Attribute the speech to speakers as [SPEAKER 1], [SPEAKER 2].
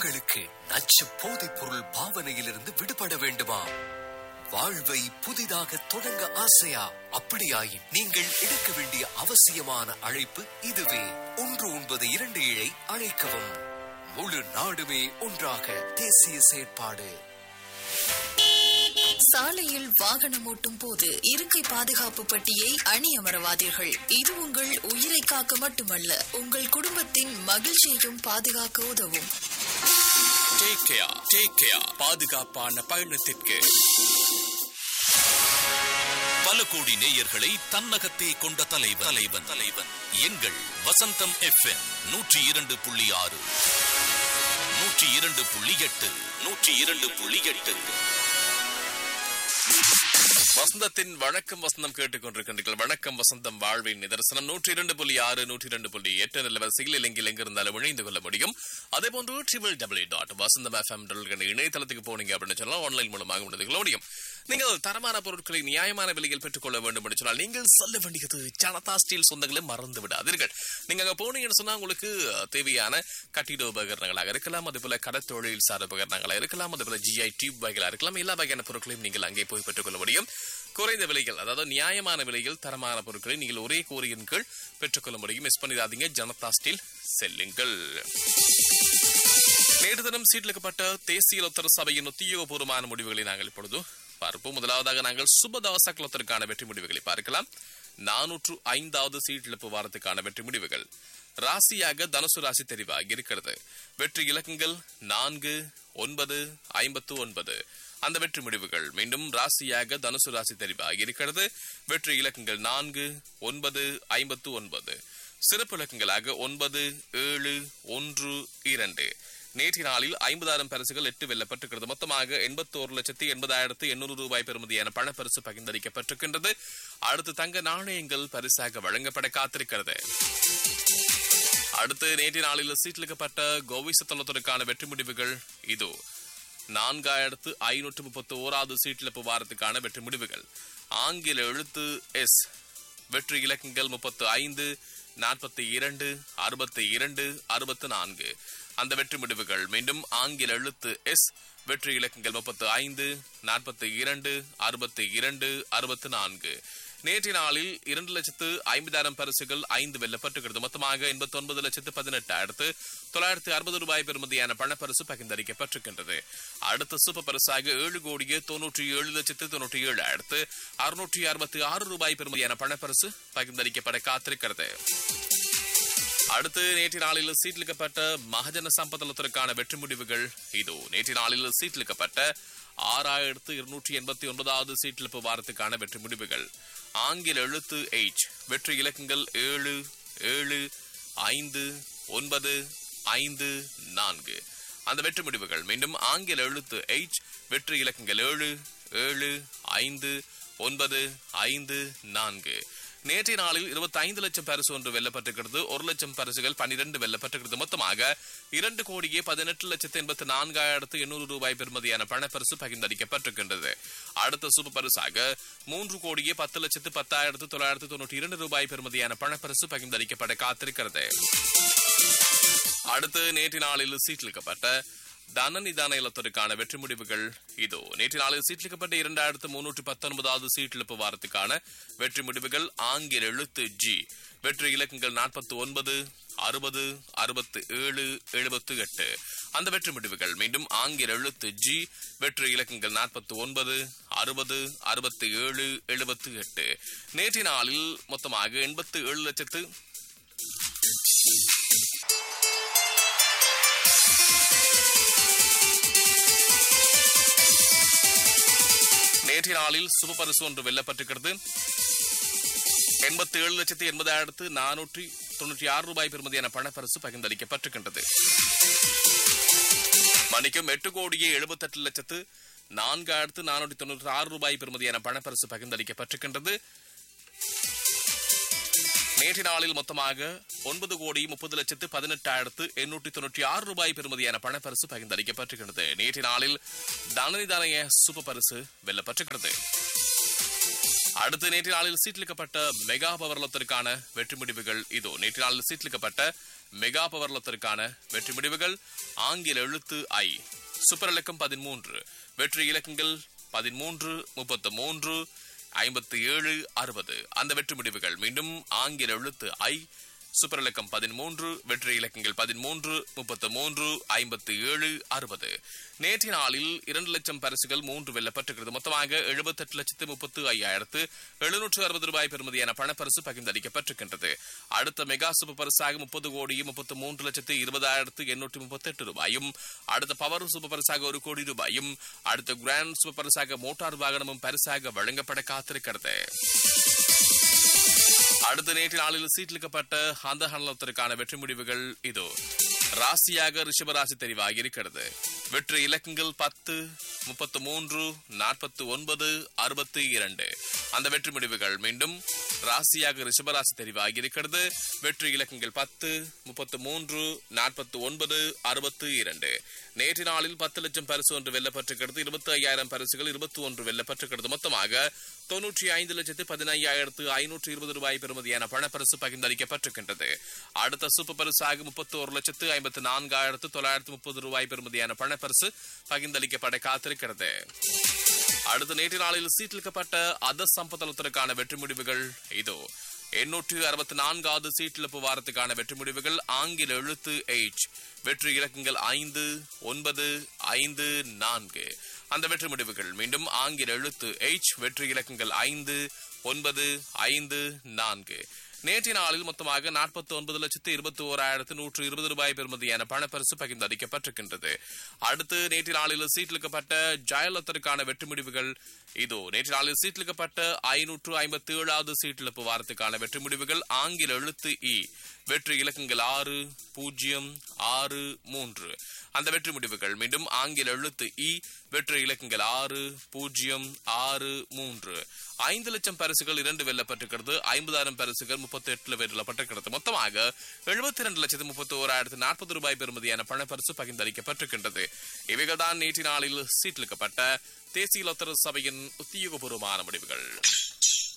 [SPEAKER 1] உங்களுக்கு நச்சு போதைப் பொருள் பாவனையிலிருந்து விடுபட வேண்டுமா வாழ்வை புதிதாக தொடங்க ஆசையா அப்படியாயின் நீங்கள் எடுக்க வேண்டிய அவசியமான அழைப்பு இதுவே ஒன்று ஒன்பது இரண்டு ஏழை அழைக்கவும் முழு நாடுமே ஒன்றாக தேசிய செயற்பாடு
[SPEAKER 2] சாலையில் வாகனம் ஓட்டும் போது இருக்கை பாதுகாப்பு பட்டியை அணியமரவாதீர்கள் இது உங்கள் உயிரை காக்க மட்டுமல்ல உங்கள் குடும்பத்தின் மகிழ்ச்சியையும் பாதுகாக்க உதவும்
[SPEAKER 3] டேக் கேர் டேக் கேர் பாதுகாப்பான பயணத்திற்கு பல கோடி நேயர்களை தன்னகத்தே கொண்ட தலைவன் தலைவன் தலைவன் எங்கள் வசந்தம் எஃப்எம் நூற்றி இரண்டு புள்ளி ஆறு நூற்றி இரண்டு புள்ளி எட்டு நூற்றி இரண்டு புள்ளி எட்டு வசந்தத்தின் வணக்கம் வசந்தம் கேட்டுக்கொண்டிருக்கின்றீர்கள் வணக்கம் வசந்தம் வாழ்வின் நிதர்சனம் நூற்றி இரண்டு புள்ளி ஆறு நூற்றி இரண்டு புள்ளி எட்டு நிலவரிசையில் இலங்கையில் எங்கிருந்தாலும் இணைந்து கொள்ள முடியும் அதே போன்று triple W dot Vasantham FM இணையதளத்துக்கு போனீங்க அப்படின்னு சொன்னால் ஆன்லைன் மூலமாக இணைந்து கொள்ள முடியும் நீங்கள் தரமான பொருட்களை நியாயமான விலையில் பெற்றுக்கொள்ள வேண்டும் என்று சொன்னால் நீங்கள் சொல்ல வேண்டியது ஜனதா ஸ்டீல் சொந்தங்களை மறந்து விடாதீர்கள் நீங்க அங்க போனீங்கன்னு சொன்னா உங்களுக்கு தேவையான கட்டிட உபகரணங்களாக இருக்கலாம் அதே போல கடத்தொழில் சார் உபகரணங்களாக இருக்கலாம் அதே போல ஜிஐ டியூப் வகைகளாக இருக்கலாம் எல்லா வகையான பொருட்களையும் நீங்கள் அங்கே போய் பெற்றுக்கொள்ள முடியும் குறைந்த விலைகள் அதாவது நியாயமான விலையில் தரமான பொருட்களை நீங்கள் ஒரே கோரியின் கீழ் பெற்றுக்கொள்ள முடியும் மிஸ் பண்ணிடாதீங்க ஜனதா ஸ்டீல் செல்லுங்கள் நேற்று தினம் சீட்டிலிக்கப்பட்ட தேசிய லொத்தர் சபையின் உத்தியோகபூர்வமான முடிவுகளை நாங்கள் இப்பொழுது பார்ப்போம் முதலாவதாக நாங்கள் சுபதாச குலத்திற்கான வெற்றி முடிவுகளை பார்க்கலாம் நானூற்று ஐந்தாவது சீட்டிழப்பு வாரத்துக்கான வெற்றி முடிவுகள் ராசியாக தனுசு ராசி தெரிவாகி இருக்கிறது வெற்றி இலக்கங்கள் நான்கு ஒன்பது ஐம்பத்து ஒன்பது அந்த வெற்றி முடிவுகள் மீண்டும் ராசியாக தனுசு ராசி தெரிவாகி இருக்கிறது வெற்றி இலக்கங்கள் நான்கு ஒன்பது ஐம்பத்து ஒன்பது சிறப்பு இலக்கங்களாக ஒன்பது ஏழு ஒன்று இரண்டு நேற்று நாளில் ஐம்பதாயிரம் பரிசுகள் எட்டு வெல்லப்பட்டிருக்கிறது மொத்தமாக எண்பத்தோரு லட்சத்தி எண்பதாயிரத்து எண்ணூறு ரூபாய் பெறுமதியான பணப்பரிசு பகிர்ந்தளிக்கப்பட்டிருக்கின்றது அடுத்து தங்க நாணயங்கள் பரிசாக வழங்கப்பட காத்திருக்கிறது அடுத்து நேற்று நாளில் சீட்டிலிக்கப்பட்ட கோவிசத்தலத்திற்கான வெற்றி முடிவுகள் இதோ நான்காயிரத்து ஐநூற்று முப்பத்தி ஓராவது சீட்டிழப்பு வாரத்துக்கான வெற்றி முடிவுகள் ஆங்கில எழுத்து எஸ் வெற்றி இலக்கங்கள் முப்பத்து ஐந்து நாற்பத்தி இரண்டு அறுபத்தி இரண்டு அறுபத்து நான்கு அந்த வெற்றி முடிவுகள் மீண்டும் ஆங்கில எழுத்து எஸ் வெற்றி இலக்கங்கள் முப்பத்து ஐந்து நாற்பத்தி இரண்டு அறுபத்தி இரண்டு அறுபத்து நான்கு நேற்று நாளில் இரண்டு லட்சத்து ஐம்பதாயிரம் பரிசுகள் ஐந்து வெல்லப்பட்டுகிறது மொத்தமாக எண்பத்தி ஒன்பது லட்சத்து பதினெட்டாயிரத்து தொள்ளாயிரத்து அறுபது ரூபாய் பெறுமதியான பணப்பரிசு பகிர்ந்தளிக்கப்பட்டிருக்கின்றது அடுத்த சூப்பர் பரிசாக ஏழு கோடியே தொன்னூற்றி ஏழு லட்சத்து தொன்னூற்றி ஏழாயிரத்து அறுநூற்றி அறுபத்தி ஆறு ரூபாய் பெறுமதியான பணப்பரிசு பகிர்ந்தளிக்கப்பட காத்திருக்கிறது அடுத்து நேற்று நாளில் சீட்டிலிக்கப்பட்ட மகஜன சம்பதத்திற்கான வெற்றி முடிவுகள் இதோ நேற்று நாளில் சீட்டிலிக்கப்பட்ட ஆறாயிரத்து இருநூற்றி எண்பத்தி ஒன்பதாவது சீட்டிழப்பு வாரத்துக்கான வெற்றி முடிவுகள் ஆங்கில எழுத்து எயிட் வெற்றி இலக்கங்கள் ஏழு ஏழு ஐந்து ஒன்பது ஐந்து நான்கு அந்த வெற்றி முடிவுகள் மீண்டும் ஆங்கில எழுத்து எயிட் வெற்றி இலக்கங்கள் ஏழு ஏழு ஐந்து ஒன்பது ஐந்து நான்கு நேற்றைய நாளில் இருபத்தி ஐந்து லட்சம் பரிசு ஒன்று வெல்லப்பட்டிருக்கிறது ஒரு லட்சம் பரிசுகள் பனிரெண்டு வெல்லப்பட்டிருக்கிறது மொத்தமாக இரண்டு கோடியே பதினெட்டு லட்சத்து எண்பத்தி நான்காயிரத்து எண்ணூறு ரூபாய் பெறுமதியான பணப்பரிசு பகிர்ந்தளிக்கப்பட்டிருக்கின்றது அடுத்த சூப்பர் பரிசாக மூன்று கோடியே பத்து லட்சத்து பத்தாயிரத்து தொள்ளாயிரத்து தொண்ணூற்றி இரண்டு ரூபாய் பெறுமதியான பணப்பரிசு பகிர்ந்தளிக்கப்பட காத்திருக்கிறது அடுத்து நேற்று நாளில் சீட்டிலிக்கப்பட்ட தன நிதான இல்லத்திற்கான வெற்றி முடிவுகள் இதோ நேற்று நாளில் சீட்டிலிக்கப்பட்ட இரண்டாயிரத்து முன்னூற்றி பத்தொன்பதாவது சீட்டிழப்பு வாரத்துக்கான வெற்றி முடிவுகள் ஆங்கில எழுத்து ஜி வெற்றி இலக்கங்கள் நாற்பத்தி ஒன்பது அறுபது அறுபத்து ஏழு எழுபத்து எட்டு அந்த வெற்றி முடிவுகள் மீண்டும் ஆங்கில எழுத்து ஜி வெற்றி இலக்கங்கள் நாற்பத்தி ஒன்பது அறுபது அறுபத்தி ஏழு எழுபத்து எட்டு நேற்று நாளில் மொத்தமாக எண்பத்து ஏழு லட்சத்து நேற்றைய நாளில் சுப பரிசு ஒன்று வெல்லப்பட்டிருக்கிறது எண்பத்தி ஏழு லட்சத்தி எண்பதாயிரத்து நானூற்றி தொண்ணூற்றி ஆறு ரூபாய் பெறுமதியான பணப்பரிசு பகிர்ந்தளிக்கப்பட்டிருக்கின்றது மணிக்கும் எட்டு கோடியே எழுபத்தெட்டு லட்சத்து நான்காயிரத்து நானூற்றி தொண்ணூற்றி ஆறு ரூபாய் பெறுமதியான பணப்பரிசு பகிர்ந்தளிக்கப்பட்டிருக்கின்றது நேற்று நாளில் மொத்தமாக ஒன்பது கோடி முப்பது லட்சத்து பதினெட்டாயிரத்து எண்ணூற்றி தொண்ணூற்றி ஆறு ரூபாய் பெறுமதியான பணப்பரிசு பகிர்ந்தளிக்கப்பட்டிருக்கிறது நேற்று நாளில் தனநிதானைய சூப்பர் பரிசு வெல்லப்பட்டிருக்கிறது அடுத்து நேற்று நாளில் சீட்டிலிக்கப்பட்ட மெகா பவர்லத்திற்கான வெற்றி முடிவுகள் இதோ நேற்று நாளில் சீட்டிலிக்கப்பட்ட மெகா பவர் லொத்தருக்கான வெற்றி முடிவுகள் ஆங்கில எழுத்து ஐ சூப்பர் இலக்கம் பதிமூன்று வெற்றி இலக்கங்கள் பதிமூன்று முப்பத்து மூன்று ஐம்பத்தி ஏழு அறுபது அந்த வெற்றி முடிவுகள் மீண்டும் ஆங்கில எழுத்து ஐ சூப்பர் இலக்கம் பதிமூன்று வெற்றி இலக்கங்கள் பதிமூன்று முப்பத்து மூன்று ஐம்பத்தி ஏழு அறுபது நேற்றைய நாளில் இரண்டு லட்சம் பரிசுகள் மூன்று வெல்லப்பட்டிருக்கிறது மொத்தமாக எழுபத்தெட்டு லட்சத்து முப்பத்து ஐயாயிரத்து எழுநூற்று அறுபது ரூபாய் பெறுமதியான பணப்பரிசு பகிர்ந்தளிக்கப்பட்டிருக்கின்றது அடுத்த மெகா சூப்பர் பரிசாக முப்பது கோடி முப்பத்து மூன்று லட்சத்து இருபதாயிரத்து எண்ணூற்று முப்பத்தெட்டு ரூபாயும் அடுத்த பவர் சூப்பர் பரிசாக ஒரு கோடி ரூபாயும் அடுத்த கிராண்ட் சூப்பர் பரிசாக மோட்டார் வாகனமும் பரிசாக வழங்கப்பட காத்திருக்கிறது அடுத்த நேற்று நாளில் சீட்டிலிக்கப்பட்ட அந்த ஹனலத்திற்கான வெற்றி முடிவுகள் இதோ ராசியாக ரிஷபராசி தெரிவாகி இருக்கிறது வெற்றி இலக்கங்கள் பத்து முப்பத்து மூன்று நாற்பத்தி ஒன்பது அறுபத்தி இரண்டு அந்த வெற்றி முடிவுகள் மீண்டும் ராசியாக ரிஷபராசி தெரிவாகி இருக்கிறது வெற்றி இலக்கங்கள் பத்து முப்பத்து மூன்று நாற்பத்தி ஒன்பது அறுபத்தி இரண்டு நேற்று நாளில் பத்து லட்சம் பரிசு ஒன்று வெல்லப்பட்டிருக்கிறது இருபத்தி ஐயாயிரம் பரிசுகள் இருபத்தி ஒன்று வெல்லப்பட்டிருக்கிறது மொத்தமாக தொன்னூற்றி ஐந்து லட்சத்து பதினையாயிரத்து ஐநூற்று இருபது ரூபாய் பெறுமதியான பணப்பரிசு பகிர்ந்தளிக்கப்பட்டிருக்கின்றது அடுத்த சூப்பர் பரிசாக முப்பத்தி ஒரு லட்சத்து ஐம்பத்து நான்காயிரத்து தொள்ளாயிரத்து முப்பது ரூபாய் பெறுமதியான பணப்பரிசு பகிர்ந்தளிக்கப்பட காத்திருக்கிறது அடுத்த நேற்று நாளில் சீட்டிலிக்கப்பட்ட அத சம்பதளத்திற்கான வெற்றி முடிவுகள் இதோ எண்ணூற்று அறுபத்தி நான்காவது சீட்டிழப்பு வாரத்துக்கான வெற்றி முடிவுகள் ஆங்கில எழுத்து எயிட் வெற்றி இலக்கங்கள் ஐந்து ஒன்பது ஐந்து நான்கு அந்த வெற்றி முடிவுகள் மீண்டும் ஆங்கில எழுத்து எயிட் வெற்றி இலக்கங்கள் ஐந்து ஒன்பது ஐந்து நான்கு நேற்றைய நாளில் மொத்தமாக நாற்பத்தி ஒன்பது லட்சத்து இருபத்தி ஓராயிரத்து நூற்று இருபது ரூபாய் பெறுமதியான பணப்பரிசு பகிர்ந்தளிக்கப்பட்டிருக்கின்றது அடுத்து நேற்று நாளில் சீட்டிலிக்கப்பட்ட ஜெயலலிதருக்கான வெற்றி முடிவுகள் இதோ நேற்று நாளில் சீட்டிலிக்கப்பட்ட ஐநூற்று ஐம்பத்தி ஏழாவது சீட்டிழப்பு வாரத்துக்கான வெற்றி முடிவுகள் ஆங்கில எழுத்து இ வெற்றி இலக்கங்கள் ஆறு பூஜ்ஜியம் ஆறு மூன்று அந்த வெற்றி முடிவுகள் மீண்டும் ஆங்கில எழுத்து இ வெற்றி இலக்கங்கள் ஆறு பூஜ்ஜியம் ஆறு மூன்று ஐந்து லட்சம் பரிசுகள் இரண்டு வெல்லப்பட்டிருக்கிறது ஐம்பதாயிரம் பரிசுகள் முப்பத்தி எட்டுல வெல்லப்பட்டிருக்கிறது மொத்தமாக எழுபத்தி இரண்டு லட்சத்து முப்பத்தி ஓராயிரத்து நாற்பது ரூபாய் பெறுமதியான பணப்பரிசு பகிர்ந்தளிக்கப்பட்டிருக்கின்றது இவைகள் தான் நேற்று நாளில் சீட்டிலிக்கப்பட்ட தேசிய லொத்தர சபையின் உத்தியோகபூர்வமான முடிவுகள்